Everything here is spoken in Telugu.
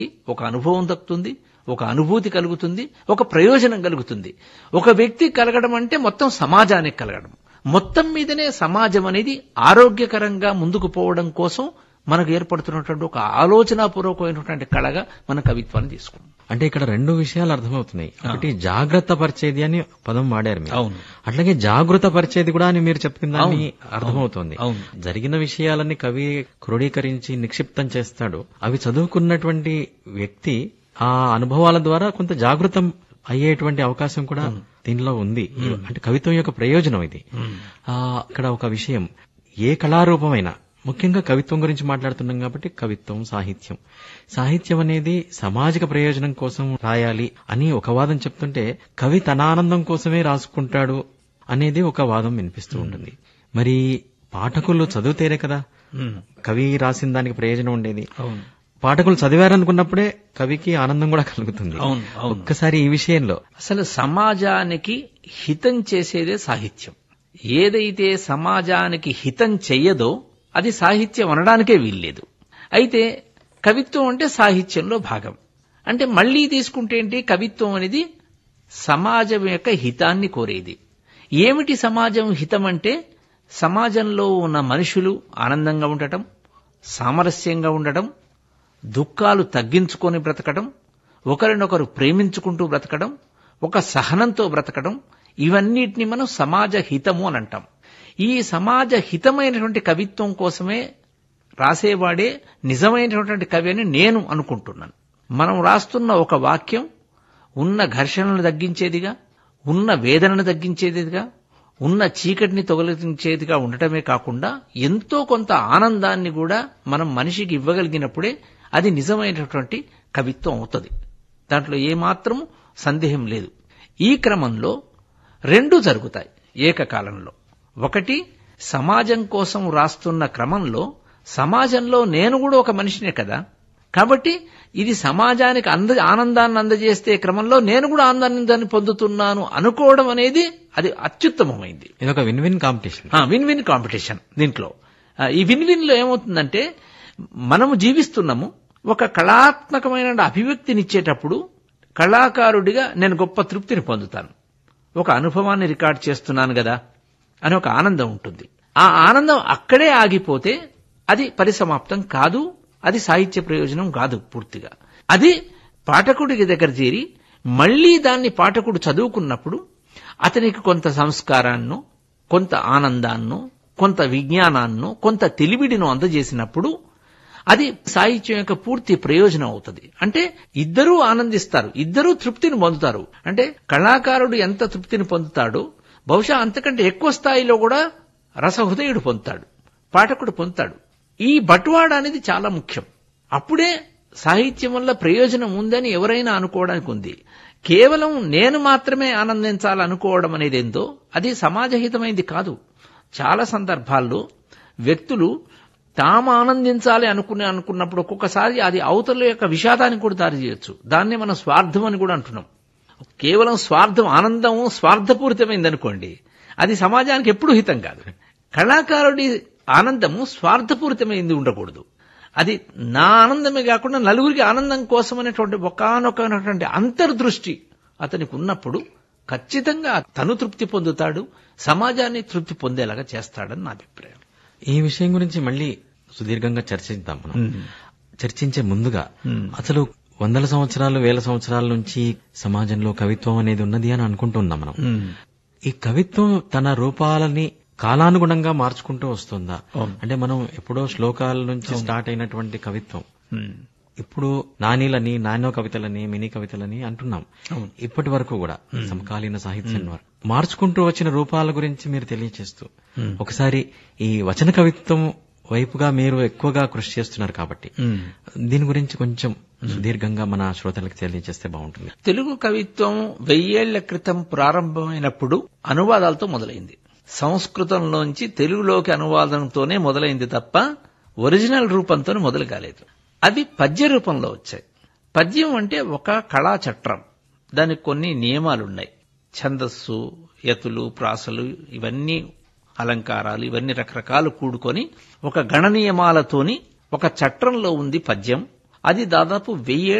ఒక అనుభవం దక్కుతుంది ఒక అనుభూతి కలుగుతుంది ఒక ప్రయోజనం కలుగుతుంది ఒక వ్యక్తి కలగడం అంటే మొత్తం సమాజానికి కలగడం మొత్తం మీదనే సమాజం అనేది ఆరోగ్యకరంగా ముందుకు పోవడం కోసం మనకు ఏర్పడుతున్నటువంటి ఒక ఆలోచనాపూర్వకమైనటువంటి కళగా మన కవిత్వాన్ని తీసుకున్నాం అంటే ఇక్కడ రెండు విషయాలు అర్థమవుతున్నాయి ఒకటి జాగ్రత్త పరిచేది అని పదం వాడారు మీరు అవును. అట్లాగే జాగృత పరిచేది కూడా అని మీరు చెప్పిన దాన్ని అర్థమవుతోంది అవును. జరిగిన విషయాలన్నీ కవి క్రోడీకరించి నిక్షిప్తం చేస్తాడు అవి చదువుకున్నటువంటి వ్యక్తి ఆ అనుభవాల ద్వారా కొంత జాగృతం అయ్యేటువంటి అవకాశం కూడా దీనిలో ఉంది అంటే కవిత్వం యొక్క ప్రయోజనం ఇది ఆ ఇక్కడ ఒక విషయం ఏ కళారూపమైనా ముఖ్యంగా కవిత్వం గురించి మాట్లాడుతున్నాం కాబట్టి కవిత్వం సాహిత్యం సాహిత్యం అనేది సామాజిక ప్రయోజనం కోసం రాయాలి అని ఒక వాదం చెప్తుంటే కవి తన ఆనందం కోసమే రాసుకుంటాడు అనేది ఒక వాదం వినిపిస్తూ ఉంటుంది మరి పాఠకులు చదివితేనే కదా కవి రాసిన దానికి ప్రయోజనం ఉండేది అవును పాఠకులు చదివారనుకున్నప్పుడే కవికి ఆనందం కూడా కలుగుతుంది అవును, అవును. ఒక్కసారి ఈ విషయంలో అసలు సమాజానికి హితం చేసేదే సాహిత్యం ఏదైతే సమాజానికి హితం చెయ్యదో అది సాహిత్యం అనడానికే వీల్లేదు అయితే కవిత్వం అంటే సాహిత్యంలో భాగం అంటే మళ్ళీ తీసుకుంటే ఏంటి కవిత్వం అనేది సమాజం యొక్క హితాన్ని కోరేది ఏమిటి సమాజం హితం అంటే సమాజంలో ఉన్న మనుషులు ఆనందంగా ఉండటం సామరస్యంగా ఉండటం దుఃఖాలు తగ్గించుకొని బ్రతకడం ఒకరినొకరు ప్రేమించుకుంటూ బ్రతకడం ఒక సహనంతో బ్రతకడం ఇవన్నిటిని మనం సమాజ హితము అని అంటాం ఈ సమాజ హితమైనటువంటి కవిత్వం కోసమే రాసేవాడే నిజమైనటువంటి కవి అని నేను అనుకుంటున్నాను మనం రాస్తున్న ఒక వాక్యం ఉన్న ఘర్షణను తగ్గించేదిగా ఉన్న వేదనను తగ్గించేదిగా ఉన్న చీకటిని తొలగించేదిగా ఉండటమే కాకుండా ఎంతో కొంత ఆనందాన్ని కూడా మనం మనిషికి ఇవ్వగలిగినప్పుడే అది నిజమైనటువంటి కవిత్వం అవుతుంది దాంట్లో ఏమాత్రం సందేహం లేదు ఈ క్రమంలో రెండు జరుగుతాయి ఏకకాలంలో ఒకటి సమాజం కోసం రాస్తున్న క్రమంలో సమాజంలో నేను కూడా ఒక మనిషినే కదా కాబట్టి ఇది సమాజానికి అంద ఆనందాన్ని అందజేస్తే క్రమంలో నేను కూడా ఆనందాన్ని పొందుతున్నాను అనుకోవడం అనేది అది అత్యుత్తమమైంది ఇది ఒక win win competition win win competition దీంట్లో ఆ, ఈ విన్ విన్ లో ఏమవుతుందంటే మనము జీవిస్తున్నాము ఒక కళాత్మకమైన అభివ్యక్తినిచ్చేటప్పుడు కళాకారుడిగా నేను గొప్ప తృప్తిని పొందుతాను ఒక అనుభవాన్ని రికార్డ్ చేస్తున్నాను కదా అని ఒక ఆనందం ఉంటుంది ఆ ఆనందం అక్కడే ఆగిపోతే అది పరిసమాప్తం కాదు అది సాహిత్య ప్రయోజనం కాదు పూర్తిగా అది పాఠకుడికి దగ్గర చేరి మళ్ళీ దాన్ని పాఠకుడు చదువుకున్నప్పుడు అతనికి కొంత సంస్కారాన్నో కొంత ఆనందాన్నో కొంత విజ్ఞానాన్నో కొంత తెలివిడినో అందజేసినప్పుడు అది సాహిత్యం యొక్క పూర్తి ప్రయోజనం అవుతుంది అంటే ఇద్దరూ ఆనందిస్తారు ఇద్దరూ తృప్తిని పొందుతారు అంటే కళాకారుడు ఎంత తృప్తిని పొందుతాడో బహుశా అంతకంటే ఎక్కువ స్థాయిలో కూడా రసహృదయుడు పొందుతాడు పాఠకుడు పొందుతాడు ఈ బట్వాడ అనేది చాలా ముఖ్యం అప్పుడే సాహిత్యం వల్ల ప్రయోజనం ఉందని ఎవరైనా అనుకోవడానికి ఉంది కేవలం నేను మాత్రమే ఆనందించాలనుకోవడం అనేది ఏందో అది సమాజహితమైంది కాదు చాలా సందర్భాల్లో వ్యక్తులు తాము ఆనందించాలి అనుకునే అనుకున్నప్పుడు ఒక్కొక్కసారి అది అవతల యొక్క విషాదానికి కూడా దారి చేయొచ్చు దాన్నే మనం స్వార్థం అని కూడా అంటున్నాం కేవలం స్వార్థం ఆనందం స్వార్థపూరితమైంది అనుకోండి అది సమాజానికి ఎప్పుడూ హితం కాదు కళాకారుడి ఆనందము స్వార్థపూరితమైంది ఉండకూడదు అది నా ఆనందమే కాకుండా నలుగురికి ఆనందం కోసమైనటువంటి ఒకనొకనటువంటి అంతర్దృష్టి అతనికి ఉన్నప్పుడు ఖచ్చితంగా తను తృప్తి పొందుతాడు సమాజాన్ని తృప్తి పొందేలాగా చేస్తాడని నా అభిప్రాయం ఈ విషయం గురించి మళ్ళీ సుదీర్ఘంగా చర్చిద్దాం మనం చర్చించే ముందుగా అసలు వందల సంవత్సరాలు వేల సంవత్సరాల నుంచి సమాజంలో కవిత్వం అనేది ఉన్నది అని అనుకుంటున్నాం మనం ఈ కవిత్వం తన రూపాలని కాలానుగుణంగా మార్చుకుంటూ వస్తుందా అంటే మనం ఎప్పుడో శ్లోకాల నుంచి స్టార్ట్ అయినటువంటి కవిత్వం ఇప్పుడు నానీలని నానో కవితలని మినీ కవితలని అంటున్నాం ఇప్పటి వరకు కూడా సమకాలీన సాహిత్యం వరకు మార్చుకుంటూ వచ్చిన రూపాల గురించి మీరు తెలియచేస్తూ ఒకసారి ఈ వచన కవిత్వం వైపుగా మీరు ఎక్కువగా కృషి చేస్తున్నారు కాబట్టి దీని గురించి కొంచెం సుదీర్ఘంగా మన శ్రోతలకు తెలియజేస్తే బాగుంటుంది తెలుగు కవిత్వం వెయ్యేళ్ల క్రితం ప్రారంభమైనప్పుడు అనువాదాలతో మొదలైంది సంస్కృతంలోంచి తెలుగులోకి అనువాదంతోనే మొదలైంది తప్ప ఒరిజినల్ రూపంతో మొదలు కాలేదు అవి పద్య రూపంలో వచ్చాయి పద్యం అంటే ఒక కళా చట్రం దానికి కొన్ని నియమాలున్నాయి ఛందస్సు యతులు ప్రాసలు ఇవన్నీ అలంకారాలు ఇవన్నీ రకరకాలు కూడుకొని ఒక గణ నియమాలతోని ఒక చట్రంలో ఉంది పద్యం అది దాదాపు వెయ్యి